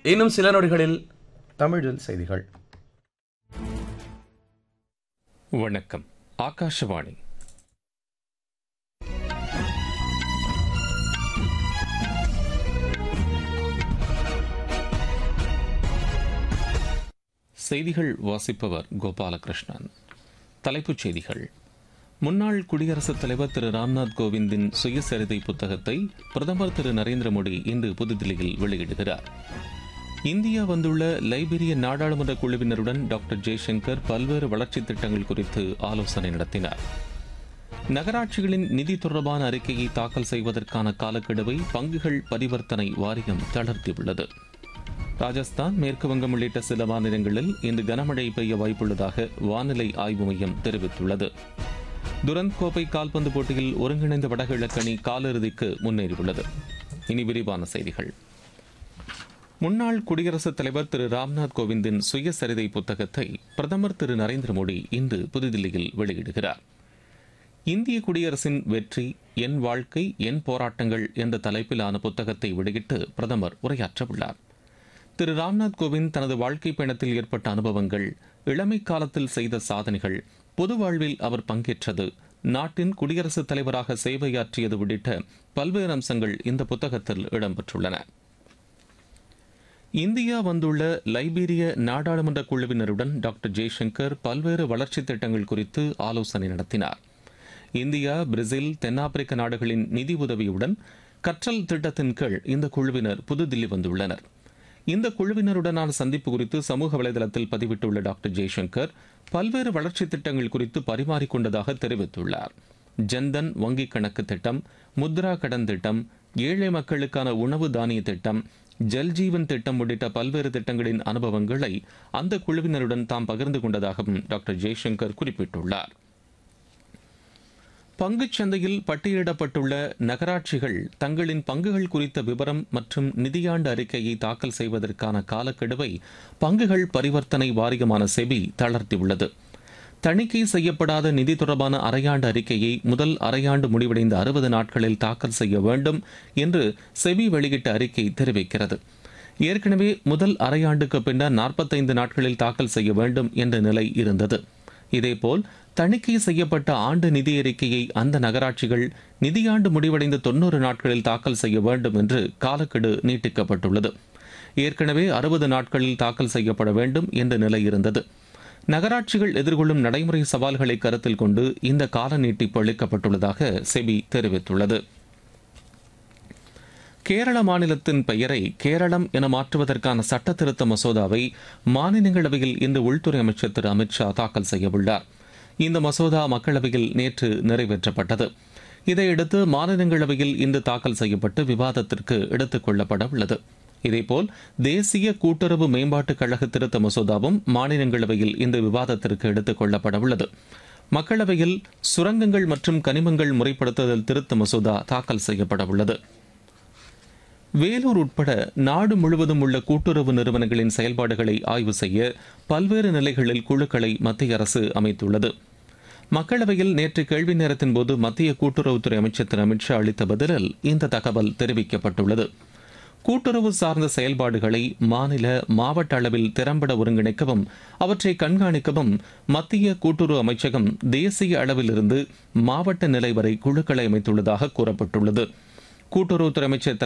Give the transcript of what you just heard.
இன்னும் சில நொடிகளில் தமிழில் செய்திகள் வணக்கம் ஆகாஷவாணி செய்திகள் வாசிப்பவர் கோபாலகிருஷ்ணன் தலைப்புச் செய்திகள் முன்னாள் குடியரசுத் தலைவர் திரு ராம்நாத் கோவிந்தின் சுயசரிதை புத்தகத்தை பிரதமர் திரு நரேந்திர மோடி இன்று புதுதில்லியில் வெளியிடுகிறார் இந்தியா வந்துள்ள லைபீரிய நாடாளுமன்ற குழுவினருடன் டாக்டர் ஜெய்சங்கர் பல்வேறு வளர்ச்சித் திட்டங்கள் குறித்து ஆலோசனை நடத்தினார் நகராட்சிகளின் நிதி தொடர்பான அறிக்கையை தாக்கல் செய்வதற்கான காலக்கெடுவை பங்குகள் பரிவர்த்தனை வாரியம் தளர்த்தியுள்ளது ராஜஸ்தான் மேற்கு வங்கம் உள்ளிட்ட சில மாநிலங்களில் இன்று கனமழை பெய்ய வாய்ப்புள்ளதாக வானிலை ஆய்வு மையம் தெரிவித்துள்ளது துரந்த் கோப்பை கால்பந்து போட்டியில் ஒருங்கிணைந்த வடகிழக்கு அணி காலிறுதிக்கு முன்னேறியுள்ளது இனி விரிவான செய்திகள் முன்னாள் குடியரசுத் தலைவர் திரு ராம்நாத் கோவிந்தின் சுயசரிதை புத்தகத்தை பிரதமர் திரு நரேந்திர மோடி இன்று புதுதில்லியில் வெளியிடுகிறார் இந்திய குடியரசின் வெற்றி என் வாழ்க்கை என் போராட்டங்கள் என்ற தலைப்பிலான புத்தகத்தை வெளியிட்டு பிரதமர் உரையாற்றவுள்ளார் திரு ராம்நாத் கோவிந்த் தனது வாழ்க்கை பயணத்தில் ஏற்பட்ட அனுபவங்கள் இளமை காலத்தில் செய்த சாதனைகள் பொது வாழ்வில் அவர் பங்கேற்றது நாட்டின் குடியரசுத் தலைவராக சேவையாற்றியது உள்ளிட்ட பல்வேறு அம்சங்கள் இந்த புத்தகத்தில் இடம்பெற்றுள்ளன இந்தியா வந்துள்ள லைபீரிய நாடாளுமன்ற குழுவினருடன் டாக்டர் ஜெய்சங்கர் பல்வேறு வளர்ச்சித் திட்டங்கள் குறித்து ஆலோசனை நடத்தினார் இந்தியா பிரேசில் தென்னாப்பிரிக்க நாடுகளின் நிதி உதவியுடன் கற்றல் திட்டத்தின் கீழ் இந்த குழுவினர் புதுதில்லி வந்துள்ளனர் இந்த குழுவினருடனான சந்திப்பு குறித்து சமூக வலைதளத்தில் பதிவிட்டுள்ள டாக்டர் ஜெய்சங்கர் பல்வேறு வளர்ச்சித் திட்டங்கள் குறித்து பரிமாறிக்கொண்டதாக தெரிவித்துள்ளார் ஜன்தன் வங்கிக் கணக்கு திட்டம் முத்ரா கடன் திட்டம் ஏழை மக்களுக்கான உணவு தானிய திட்டம் ஜல்ஜீவன் திட்டம் உள்ளிட்ட பல்வேறு திட்டங்களின் அனுபவங்களை அந்த குழுவினருடன் தாம் பகிர்ந்து கொண்டதாகவும் டாக்டர் ஜெய்சங்கர் குறிப்பிட்டுள்ளார் பங்குச் சந்தையில் பட்டியலிடப்பட்டுள்ள நகராட்சிகள் தங்களின் பங்குகள் குறித்த விவரம் மற்றும் நிதியாண்டு அறிக்கையை தாக்கல் செய்வதற்கான காலக்கெடுவை பங்குகள் பரிவர்த்தனை வாரியமான செபி தளர்த்தியுள்ளது தணிக்கை செய்யப்படாத நிதி தொடர்பான அரையாண்டு அறிக்கையை முதல் அரையாண்டு முடிவடைந்த அறுபது நாட்களில் தாக்கல் செய்ய வேண்டும் என்று செபி வெளியிட்ட அறிக்கை தெரிவிக்கிறது ஏற்கனவே முதல் அரையாண்டுக்கு பின்னர் நாற்பத்தைந்து நாட்களில் தாக்கல் செய்ய வேண்டும் என்ற நிலை இருந்தது இதேபோல் தணிக்கை செய்யப்பட்ட ஆண்டு நிதி அறிக்கையை அந்த நகராட்சிகள் நிதியாண்டு முடிவடைந்த தொன்னூறு நாட்களில் தாக்கல் செய்ய வேண்டும் என்று காலக்கெடு நீட்டிக்கப்பட்டுள்ளது ஏற்கனவே அறுபது நாட்களில் தாக்கல் செய்யப்பட வேண்டும் என்ற நிலை இருந்தது நகராட்சிகள் எதிர்கொள்ளும் நடைமுறை சவால்களை கருத்தில் கொண்டு இந்த கால நீட்டிப்பு அளிக்கப்பட்டுள்ளதாக செபி தெரிவித்துள்ளது கேரள மாநிலத்தின் பெயரை கேரளம் என மாற்றுவதற்கான சட்ட திருத்த மசோதாவை மாநிலங்களவையில் இன்று உள்துறை அமைச்சர் திரு அமித்ஷா தாக்கல் செய்யவுள்ளார் இந்த மசோதா மக்களவையில் நேற்று நிறைவேற்றப்பட்டது இதையடுத்து மாநிலங்களவையில் இன்று தாக்கல் செய்யப்பட்டு விவாதத்திற்கு எடுத்துக் கொள்ளப்பட உள்ளது இதேபோல் தேசிய கூட்டுறவு மேம்பாட்டுக் கழக திருத்த மசோதாவும் மாநிலங்களவையில் இந்த விவாதத்திற்கு எடுத்துக் கொள்ளப்பட உள்ளது மக்களவையில் சுரங்கங்கள் மற்றும் கனிமங்கள் முறைப்படுத்துதல் திருத்த மசோதா தாக்கல் செய்யப்பட உள்ளது வேலூர் உட்பட நாடு முழுவதும் உள்ள கூட்டுறவு நிறுவனங்களின் செயல்பாடுகளை ஆய்வு செய்ய பல்வேறு நிலைகளில் குழுக்களை மத்திய அரசு அமைத்துள்ளது மக்களவையில் நேற்று கேள்வி நேரத்தின் போது மத்திய கூட்டுறவுத்துறை அமைச்சர் திரு அமித்ஷா அளித்த பதிலில் இந்த தகவல் தெரிவிக்கப்பட்டுள்ளது கூட்டுறவு சார்ந்த செயல்பாடுகளை மாநில மாவட்ட அளவில் திறம்பட ஒருங்கிணைக்கவும் அவற்றை கண்காணிக்கவும் மத்திய கூட்டுறவு அமைச்சகம் தேசிய அளவிலிருந்து மாவட்ட நிலை வரை குழுக்களை அமைத்துள்ளதாக கூறப்பட்டுள்ளது கூட்டுறவுத்துறை அமைச்சர்